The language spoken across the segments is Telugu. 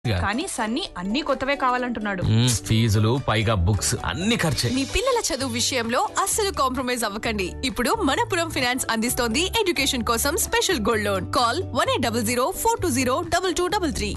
కానీ సన్నీ అన్ని కొత్తవే కావాలంటున్నాడు మ్మ్, ఫీజులు పైగా బుక్స్ అన్ని ఖర్చే మీ పిల్లల చదువు విషయంలో అస్సలు కాంప్రమైజ్ అవ్వకండి ఇప్పుడు మనపురం ఫైనాన్స్ అందిస్తోంది ఎడ్యుకేషన్ కోసం special gold loan call one eight double zero four two zero double two double three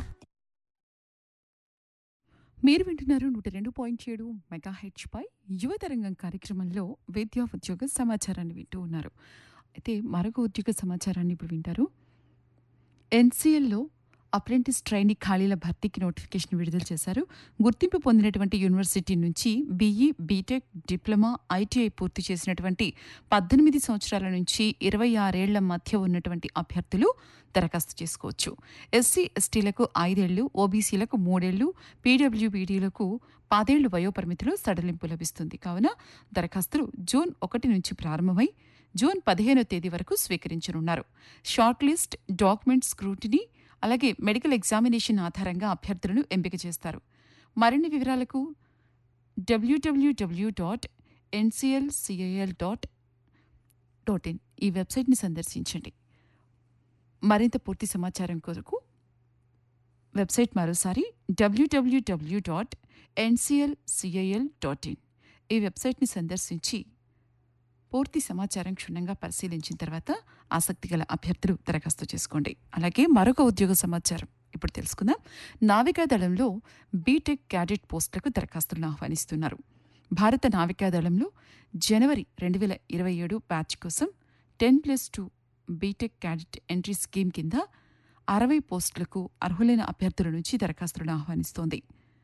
మీరు వింటున్నారు నూట రెండు పాయింట్ ఏడు మెగా హెచ్పై యువతరంగం కార్యక్రమంలో విద్యా ఉద్యోగ సమాచారాన్ని వింటూ ఉన్నారు అయితే మరొక ఉద్యోగ సమాచారాన్ని ఇప్పుడు వింటారు ఎన్సీఎల్లో అప్రెంటిస్ ట్రైనీ ఖాళీల భర్తీకి నోటిఫికేషన్ విడుదల చేశారు గుర్తింపు పొందినటువంటి యూనివర్సిటీ నుంచి బీఈ బీటెక్ డిప్లొమా ఐటీఐ పూర్తి చేసినటువంటి పద్దెనిమిది సంవత్సరాల నుంచి ఇరవై ఆరేళ్ల మధ్య ఉన్నటువంటి అభ్యర్థులు దరఖాస్తు చేసుకోవచ్చు ఎస్సీ ఎస్టీలకు ఐదేళ్లు ఓబీసీలకు మూడేళ్లు పీడబ్ల్యూబీడీలకు పదేళ్లు వయోపరిమితిలో సడలింపు లభిస్తుంది కావున దరఖాస్తులు జూన్ ఒకటి నుంచి ప్రారంభమై జూన్ పదిహేనో తేదీ వరకు స్వీకరించనున్నారు షార్ట్ లిస్ట్ డాక్యుమెంట్ స్క్రూటినీ అలాగే మెడికల్ ఎగ్జామినేషన్ ఆధారంగా అభ్యర్థులను ఎంపిక చేస్తారు మరిన్ని వివరాలకు W W W dot N C L C I L dot dot in ఈ వెబ్సైట్ని సందర్శించండి మరింత పూర్తి సమాచారం కొరకు వెబ్సైట్ మరోసారి W W W dot N C L C I L dot in ఈ వెబ్సైట్ని సందర్శించి పూర్తి సమాచారం క్షుణ్ణంగా పరిశీలించిన తర్వాత ఆసక్తి గల అభ్యర్థులు దరఖాస్తు చేసుకోండి అలాగే మరొక ఉద్యోగ సమాచారం ఇప్పుడు తెలుసుకుందాం నావికాదళంలో బీటెక్ క్యాడెట్ పోస్టులకు దరఖాస్తులను ఆహ్వానిస్తున్నారు భారత నావికాదళంలో జనవరి రెండు వేల ఇరవై ఏడు బ్యాచ్ కోసం ten plus two B Tech cadet entry scheme కింద అరవై పోస్టులకు అర్హులైన అభ్యర్థుల నుంచి దరఖాస్తులను ఆహ్వానిస్తోంది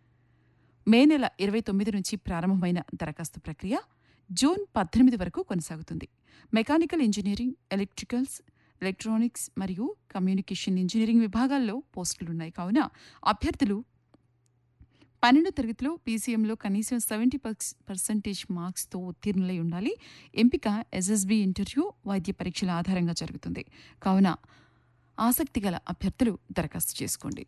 మే నెల ఇరవై తొమ్మిది నుంచి ప్రారంభమైన దరఖాస్తు ప్రక్రియ జూన్ పద్దెనిమిది వరకు కొనసాగుతుంది మెకానికల్ ఇంజనీరింగ్ ఎలక్ట్రికల్స్ ఎలక్ట్రానిక్స్ మరియు కమ్యూనికేషన్ ఇంజనీరింగ్ విభాగాల్లో పోస్టులున్నాయి కావున అభ్యర్థులు పన్నెండో తరగతిలో పీసీఎంలో కనీసం సెవెంటీ పర్సెంటేజ్ మార్క్స్తో ఉత్తీర్ణులై ఉండాలి ఎంపిక ఎస్ఎస్బి ఇంటర్వ్యూ వైద్య పరీక్షల ఆధారంగా జరుగుతుంది కావున ఆసక్తి గల అభ్యర్థులు దరఖాస్తు చేసుకోండి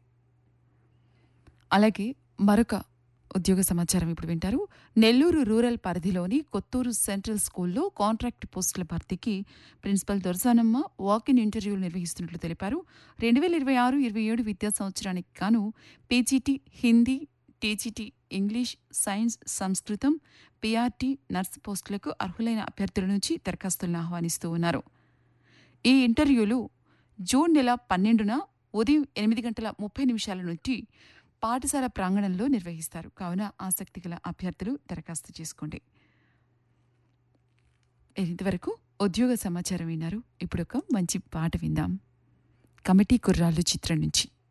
అలాగే మరొక ఉద్యోగ సమాచారం ఇప్పుడు వింటారు నెల్లూరు రూరల్ పరిధిలోని కొత్తూరు సెంట్రల్ స్కూల్లో కాంట్రాక్ట్ పోస్టుల భర్తీకి ప్రిన్సిపల్ దొరసానమ్మ వాకిన్ ఇంటర్వ్యూలు నిర్వహిస్తున్నట్లు తెలిపారు రెండు వేల ఇరవై ఆరు ఇరవై ఏడు విద్యా సంవత్సరానికి గాను P G T Hindi T G T English science సంస్కృతం పీఆర్టీ నర్స్ పోస్టులకు అర్హులైన అభ్యర్థుల నుంచి దరఖాస్తులను ఆహ్వానిస్తూ ఉన్నారు ఈ ఇంటర్వ్యూలు జూన్ నెల పన్నెండున ఉదయం ఎనిమిది గంటల ముప్పై నిమిషాల నుంచి పాఠశాల ప్రాంగణంలో నిర్వహిస్తారు కావున ఆసక్తి గల అభ్యర్థులు దరఖాస్తు చేసుకోండి ఇంతవరకు ఉద్యోగ సమాచారం విన్నారు ఇప్పుడు ఒక మంచి పాట విందాం కమిటీ కుర్రాళ్ళు చిత్రం నుంచి